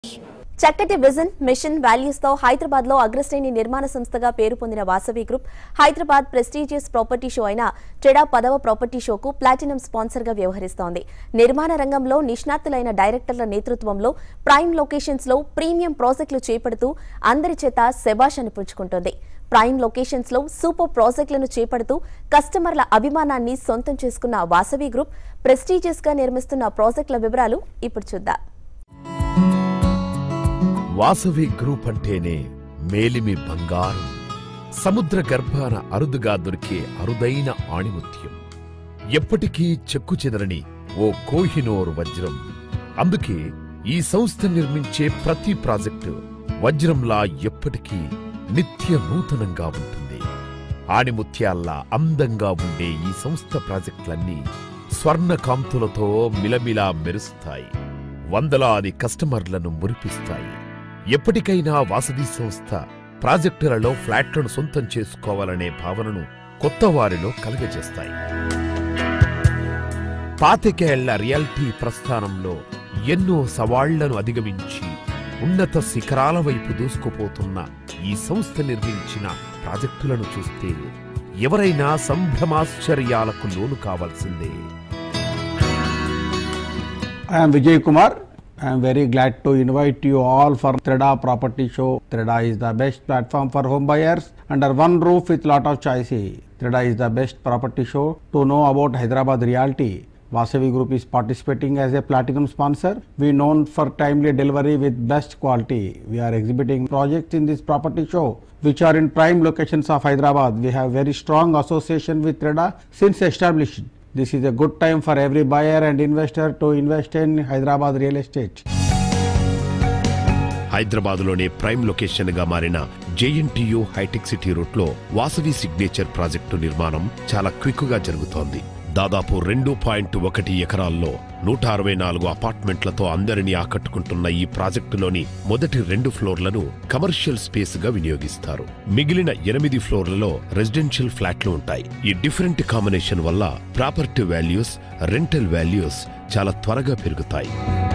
చక్కటి vision mission values తో హైదరాబాద్ లో అగ్రశ్రేణి నిర్మాణ సంస్థగా పేరు పొందిన Vasavi group Hyderabad prestigious property show అయిన ట్రెడా పదవ ప్రాపర్టీ షోకు ప్లాటినం స్పాన్సర్ గా వ్యవహరిస్తోంది నిర్మాణ రంగంలో నిష్ణాతులైన డైరెక్టర్ల నేతృత్వంలో ప్రైమ్ లొకేషన్స్ లో ప్రీమియం ప్రాజెక్టులు చేపడుతూ అందరి చేత శబాష్ అనిపించుకుంటోంది ప్రైమ్ లొకేషన్స్ లో సూపర్ ప్రాజెక్టులను చేపడుతూ కస్టమర్ల అభిమానాన్ని సొంతం చేసుకున్న వాసవి గ్రూప్ ప్రెస్టీజియస్ గా నిర్మిస్తున్న ప్రాజెక్టుల వివరాలు ఇప్పుడు చూద్దాం వాసవి గ్రూప్ అంటేనే మేలిమి బంగారం సముద్ర గర్భాన అరుదుగా దొరికే అరుదైన ఆణిముత్యం ఎప్పటికీ చెక్కు చెదరని ఓ కోహినోర్ వజ్రం అందుకే ఈ సంస్థ నిర్మించే ప్రతి ప్రాజెక్టు వజ్రంలా ఎప్పటికీ నిత్య నూతనంగా ఉంటుంది ఆణిముత్యాల్లా అందంగా ఉండే ఈ సంస్థ ప్రాజెక్టులన్నీ స్వర్ణ కాంతులతో మిలమిలా మెరుస్తాయి వందలాది కస్టమర్లను మురిపిస్తాయి ఎప్పటికైనా వాసవి సంస్థ ప్రాజెక్టులలో ఫ్లాట్లను సొంతం చేసుకోవాలనే భావనను కొత్త వారిలో కలగజేస్తాయి పాతికేళ్ల రియాలిటీ ప్రస్థానంలో ఎన్నో సవాళ్లను అధిగమించి ఉన్నత శిఖరాల వైపు దూసుకుపోతున్న ఈ సంస్థ నిర్మించిన ప్రాజెక్టులను చూస్తే ఎవరైనా సంభ్రమాశ్చర్యాలకు లోను కావాల్సిందే I am Vijay Kumar. I am very glad to invite you all for Treda Property Show. Treda is the best platform for home buyers under one roof with lot of choices. Treda is the best property show to know about Hyderabad reality. Vasavi Group is participating as a platinum sponsor. We known for timely delivery with best quality. We are exhibiting projects in this property show which are in prime locations of Hyderabad. We have very strong association with Treda since established. This is a good time for every buyer and investor to invest in Hyderabad real estate. హైదరాబాదులోనే prime location గా మారిన JNTU hitech city route లో Vasavi signature project నిర్మాణం చాలా quick గా జరుగుతోంది దాదాపు రెండు పాయింట్ ఒకటి ఎకరాల్లో నూట అరవై నాలుగు అపార్ట్మెంట్లతో అందరినీ ఆకట్టుకుంటున్న ఈ ప్రాజెక్టులోని మొదటి రెండు ఫ్లోర్లను కమర్షియల్ స్పేస్ గా వినియోగిస్తారు మిగిలిన ఎనిమిది ఫ్లోర్లలో రెసిడెన్షియల్ ఫ్లాట్లు ఉంటాయి ఈ డిఫరెంట్ కాంబినేషన్ వల్ల ప్రాపర్టీ వాల్యూస్ రెంటల్ వాల్యూస్ చాలా త్వరగా పెరుగుతాయి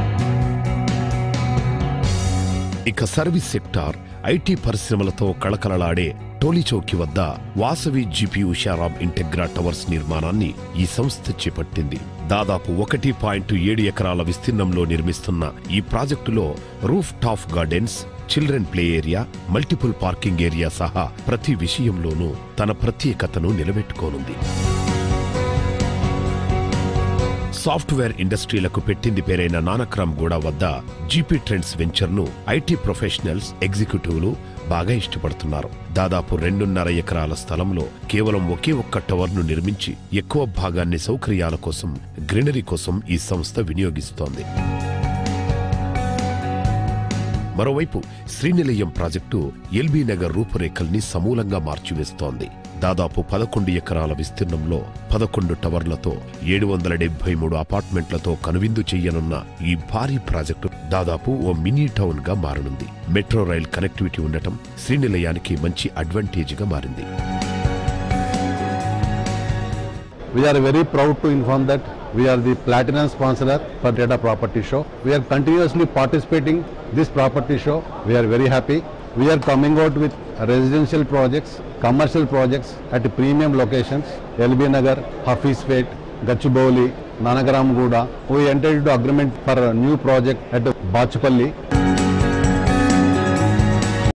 ఇక సర్వీస్ సెక్టార్ ఐటీ పరిశ్రమలతో కళకళలాడే టోలీచౌకి వద్ద Vasavi GP Usharam Integra towers నిర్మాణాన్ని ఈ సంస్థ చేపట్టింది దాదాపు ఒకటి పాయింట్ ఏడు ఎకరాల విస్తీర్ణంలో నిర్మిస్తున్న ఈ ప్రాజెక్టులో roof top gardens children play area multiple parking area సహా ప్రతి విషయంలోనూ తన ప్రత్యేకతను నిలబెట్టుకోనుంది సాఫ్ట్వేర్ ఇండస్ట్రీలకు పెట్టింది పేరైన నానక్రామ్ గూడ వద్ద జీపీ ట్రెండ్స్ వెంచర్ ను ఐటీ ప్రొఫెషనల్స్ ఎగ్జిక్యూటివ్లు బాగా ఇష్టపడుతున్నారు దాదాపు రెండున్నర ఎకరాల స్థలంలో కేవలం ఒకే ఒక్క టవర్ ను నిర్మించి ఎక్కువ భాగాన్ని సౌకర్యాల కోసం గ్రీనరీ కోసం ఈ సంస్థ వినియోగిస్తోంది మరోవైపు శ్రీనిలయం ప్రాజెక్టు ఎల్బీ నగర్ రూపురేఖల్ని సమూలంగా మార్చివేస్తోంది దాదాపు పదకొండు ఎకరాల విస్తీర్ణంలో పదకొండు టవర్లతో ఏడు వందల డెబ్బై మూడు అపార్ట్మెంట్లతో కనువిందు చెయ్యనున్న ఈ భారీ ప్రాజెక్టు దాదాపు ఓ మినీ టౌన్ గా మారనుంది మెట్రో రైల్ కనెక్టివిటీ ఉండటం శ్రీనిలయానికి మంచి అడ్వాంటేజ్ గా మారింది We are very proud to inform that we are the platinum sponsor for Data Property Show. We are continuously participating this property show. We are very happy. We are coming out with residential projects, commercial projects at premium locations, LB Nagar, Hafiz Pet, Gachibowli, Nanagaram Guda. We entered into agreement for a new project at Bachpalli.